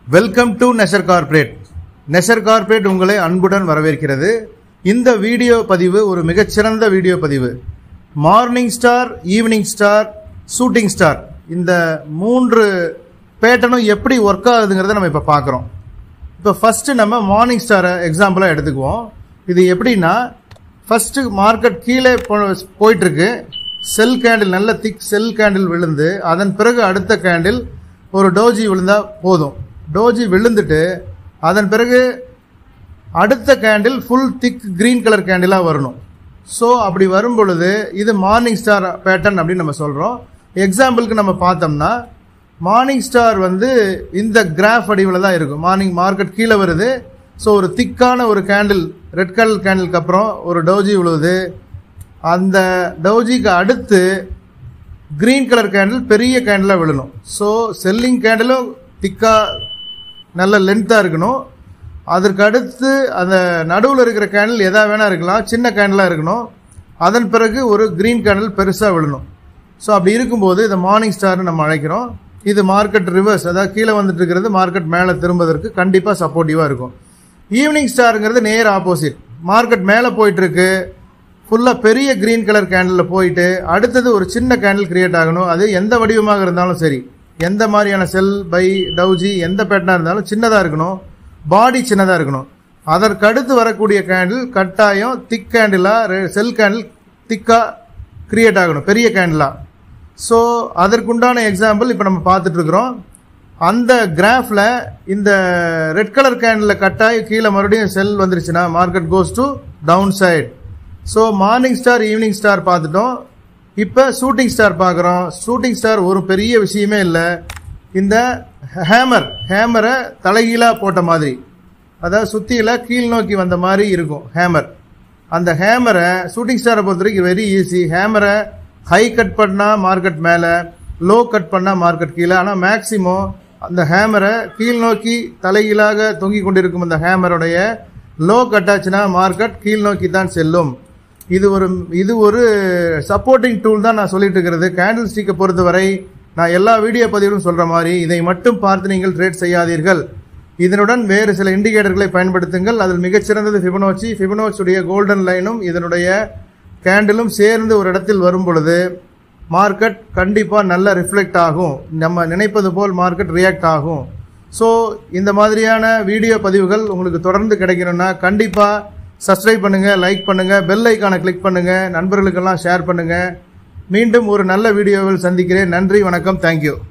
welcome to Nesher corporate Nesher corporate உங்களை அன்புடன் வரவேற்கிறது இந்த வீடியோ பதிவு ஒரு மிகச்சிறந்த வீடியோ பதிவு morning star evening star shooting star இந்த மூன்று பேட்டர்னும் எப்படி ஒர்க் ஆகுதுங்கிறத நம்ம இப்போ பார்க்குறோம் இப்போ ஃபஸ்ட்டு நம்ம மார்னிங் ஸ்டாரை எக்ஸாம்பிளாக எடுத்துக்குவோம் இது எப்படின்னா ஃபஸ்ட்டு மார்க்கெட் கீழே போ- போயிட்டுருக்கு செல் கேண்டில் நல்ல திக் செல் கேண்டில் விழுந்து அதன் பிறகு அடுத்த கேண்டில் ஒரு டோஜி விழுந்தா போதும் டோஜி விழுந்துட்டு அதன் பிறகு அடுத்த candle full thick green colour கேண்டிலாக வரணும் ஸோ அப்படி வரும் பொழுது இது மார்னிங் ஸ்டார் பேட்டர்ன் அப்படின்னு நம்ம சொல்கிறோம் எக்ஸாம்பிளுக்கு நம்ம பார்த்தோம்னா மார்னிங் ஸ்டார் வந்து இந்த கிராஃப் வடிவில் தான் இருக்கும் மார்னிங் மார்க்கெட் கீழே வருது ஸோ ஒரு திக்கான ஒரு கேண்டில் ரெட் கலர் கேண்டிலுக்கு அப்புறம் ஒரு டோஜி விழுவுது அந்த டோஜிக்கு அடுத்து கிரீன் கலர் கேண்டில் பெரிய கேண்டிலாக விழணும் ஸோ செல்லிங் கேண்டிலும் திக்காக நல்ல லென்த்தாக இருக்கணும் அதற்கு அடுத்து அந்த நடுவில் இருக்கிற கேண்டில் எதா வேணா இருக்கலாம் சின்ன கேண்டிலாக இருக்கணும் அதன் பிறகு ஒரு கிரீன் கேண்டில் பெருசாக விழணும் ஸோ அப்படி இருக்கும்போது இதை மார்னிங் ஸ்டார்னு நம்ம அழைக்கிறோம் இது மார்க்கெட் ரிவர்ஸ் அதாவது கீழே வந்துட்டு இருக்கிறது மார்க்கெட் மேலே திரும்புவதற்கு கண்டிப்பாக சப்போர்ட்டிவாக இருக்கும் ஈவினிங் ஸ்டாருங்கிறது நேர் ஆப்போசிட் மார்க்கெட் மேலே போயிட்டு இருக்கு ஃபுல்லாக பெரிய கிரீன் கலர் கேண்டிலில் போயிட்டு அடுத்தது ஒரு சின்ன கேண்டில் கிரியேட் ஆகணும் அது எந்த வடிவமாக இருந்தாலும் சரி எந்த மாதிரியான செல் பை டவுஜி எந்த பேட்டர்னாக இருந்தாலும் சின்னதாக இருக்கணும் பாடி சின்னதாக இருக்கணும் அதற்கு அடுத்து வரக்கூடிய கேண்டில் கட்டாயம் திக் கேண்டிலாக செல் கேண்டில் திக்காக கிரியேட் ஆகணும் பெரிய கேண்டிலாக ஸோ அதற்குண்டான எக்ஸாம்பிள் இப்போ நம்ம பார்த்துட்டு இருக்கிறோம் அந்த கிராஃபில் இந்த ரெட் கலர் கேண்டில் கட்டாயி கீழே மறுபடியும் செல் வந்துருச்சுன்னா market goes to down side so morning star evening star பார்த்துட்டோம் இப்போ ஷூட்டிங் ஸ்டார் பார்க்குறோம் ஷூட்டிங் ஸ்டார் ஒரு பெரிய விஷயமே இல்லை இந்த ஹேமர் ஹேமரை தலைகீழாக போட்ட மாதிரி அதாவது சுத்தியில கீழ் நோக்கி வந்த மாதிரி இருக்கும் ஹேமர் அந்த ஹேமரை ஷூட்டிங் ஸ்டாரை பொறுத்த வரைக்கும் வெரி ஈஸி ஹேமரை ஹை கட் பண்ணால் மார்க்கெட் மேலே லோ கட் பண்ணால் மார்க்கெட் கீழே ஆனால் மேக்ஸிமம் அந்த ஹேமரை கீழ் நோக்கி தலைகீழாக தொங்கிக் கொண்டிருக்கும் அந்த ஹேமருடைய லோ கட் ஆச்சுன்னா மார்க்கெட் கீழ் நோக்கி தான் செல்லும் இது ஒரு இது ஒரு சப்போர்ட்டிங் டூல் தான் நான் சொல்லிட்டு இருக்கிறது கேண்டில் ஸ்டிக்கை பொறுத்தவரை நான் எல்லா வீடியோ பதிவிலும் சொல்ற மாதிரி இதை மட்டும் பார்த்து நீங்கள் ட்ரேட் செய்யாதீர்கள் இதனுடன் வேறு சில இண்டிகேட்டர்களை பயன்படுத்துங்கள் அதில் மிகச்சிறந்தது ஃபிபனோச்சி ஃபிபனோச்சியுடைய கோல்டன் லைனும் இதனுடைய கேண்டிலும் சேர்ந்து ஒரு இடத்தில் வரும் பொழுது மார்க்கெட் கண்டிப்பாக நல்ல ரிஃப்ளெக்ட் ஆகும் நம்ம நினைப்பது போல் மார்க்கெட் ரியாக்ட் ஆகும் ஸோ இந்த மாதிரியான வீடியோ பதிவுகள் உங்களுக்கு தொடர்ந்து கிடைக்கணும்னா கண்டிப்பாக சப்ஸ்கிரைப் பண்ணுங்கள் லைக் பண்ணுங்கள் பெல் ஐக்கானை கிளிக் பண்ணுங்கள் நண்பர்களுக்கெல்லாம் ஷேர் பண்ணுங்கள் மீண்டும் ஒரு நல்ல வீடியோவில் சந்திக்கிறேன் நன்றி வணக்கம் தேங்க்யூ